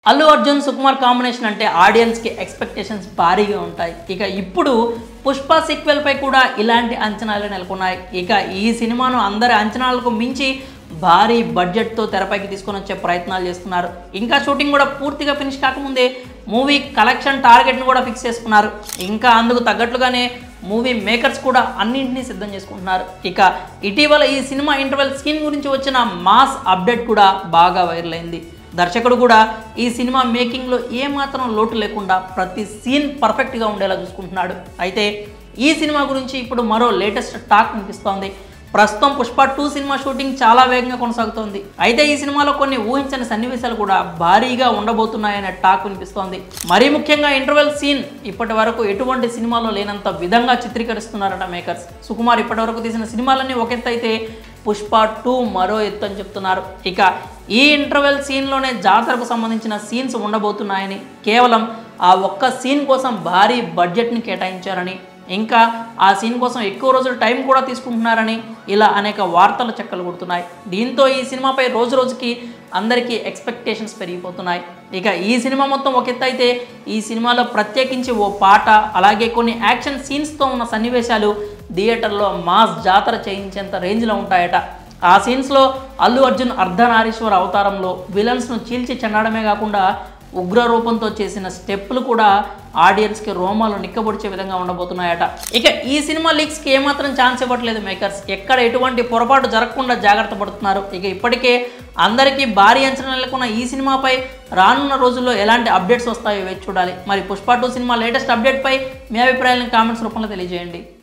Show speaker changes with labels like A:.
A: Allu Arjun Sukumar combination అంటే ఆడియన్స్కి expectations భారీగా ఉంటాయి ఇక ఇప్పుడు పుష్ప సీక్వెల్ పై కూడా ఇలాంటి అంచనాలు నెలకొన్నాయి ఇక ఈ సినిమాను అందరి అంచనాలకు మించి భారీ బడ్జెట్తో తెరపైకి తీసుకొని వచ్చే ప్రయత్నాలు చేస్తున్నారు ఇంకా షూటింగ్ కూడా పూర్తిగా ఫినిష్ కాకముందే మూవీ కలెక్షన్ టార్గెట్ను కూడా ఫిక్స్ చేసుకున్నారు ఇంకా అందుకు తగ్గట్లుగానే మూవీ మేకర్స్ కూడా అన్నింటినీ సిద్ధం చేసుకుంటున్నారు ఇక ఇటీవల ఈ సినిమా ఇంటర్వెల్ స్కీన్ గురించి వచ్చిన మాస్ అప్డేట్ కూడా బాగా వైరల్ అయింది దర్శకుడు కూడా ఈ సినిమా మేకింగ్లో ఏమాత్రం లోటు లేకుండా ప్రతి సీన్ పర్ఫెక్ట్గా ఉండేలా చూసుకుంటున్నాడు అయితే ఈ సినిమా గురించి ఇప్పుడు మరో లేటెస్ట్ టాక్ వినిపిస్తోంది ప్రస్తుతం పుష్ప టూ సినిమా షూటింగ్ చాలా వేగంగా కొనసాగుతోంది అయితే ఈ సినిమాలో కొన్ని ఊహించని సన్నివేశాలు కూడా భారీగా ఉండబోతున్నాయనే టాక్ వినిపిస్తోంది మరీ ముఖ్యంగా ఇంటర్వెల్ సీన్ ఇప్పటి వరకు ఎటువంటి సినిమాలో లేనంత విధంగా చిత్రీకరిస్తున్నారట మేకర్స్ సుకుమార్ ఇప్పటి వరకు తీసిన సినిమాలన్నీ ఒక ఎత్తు అయితే పుష్ప టూ మరో ఎత్తు అని చెప్తున్నారు ఇక ఈ ఇంటర్వెల్ సీన్లోనే జాతరకు సంబంధించిన సీన్స్ ఉండబోతున్నాయని కేవలం ఆ ఒక్క సీన్ కోసం భారీ బడ్జెట్ని కేటాయించారని ఇంకా ఆ సీన్ కోసం ఎక్కువ రోజులు టైం కూడా తీసుకుంటున్నారని ఇలా అనేక వార్తలు చెక్కలు కొడుతున్నాయి దీంతో ఈ సినిమాపై రోజు రోజుకి అందరికీ ఎక్స్పెక్టేషన్స్ పెరిగిపోతున్నాయి ఇక ఈ సినిమా మొత్తం ఒక ఎత్తు అయితే ఈ సినిమాలో ప్రత్యేకించి ఓ పాట అలాగే కొన్ని యాక్షన్ సీన్స్తో ఉన్న సన్నివేశాలు థియేటర్లో మాస్ జాతర చేయించేంత రేంజ్లో ఉంటాయట ఆ సీన్స్లో అల్లు అర్జున్ అర్ధనారీశ్వర అవతారంలో విలన్స్ను చీల్చి చెండడమే కాకుండా ఉగ్ర రూపంతో చేసిన స్టెప్పులు కూడా ఆడియన్స్కి రోమాలు నిక్కబొడిచే విధంగా ఉండబోతున్నాయట ఇక ఈ సినిమా లీక్స్కి ఏమాత్రం ఛాన్స్ ఇవ్వట్లేదు మేకర్స్ ఎక్కడ ఎటువంటి పొరపాటు జరగకుండా జాగ్రత్త పడుతున్నారు ఇక ఇప్పటికే అందరికీ భారీ అంచనా నెలకొన్న ఈ సినిమాపై రానున్న రోజుల్లో ఎలాంటి అప్డేట్స్ వస్తాయో వేచి చూడాలి మరి పుష్ప టూ సినిమా లేటెస్ట్ అప్డేట్పై మీ అభిప్రాయాలను కామెంట్స్ రూపంలో తెలియజేయండి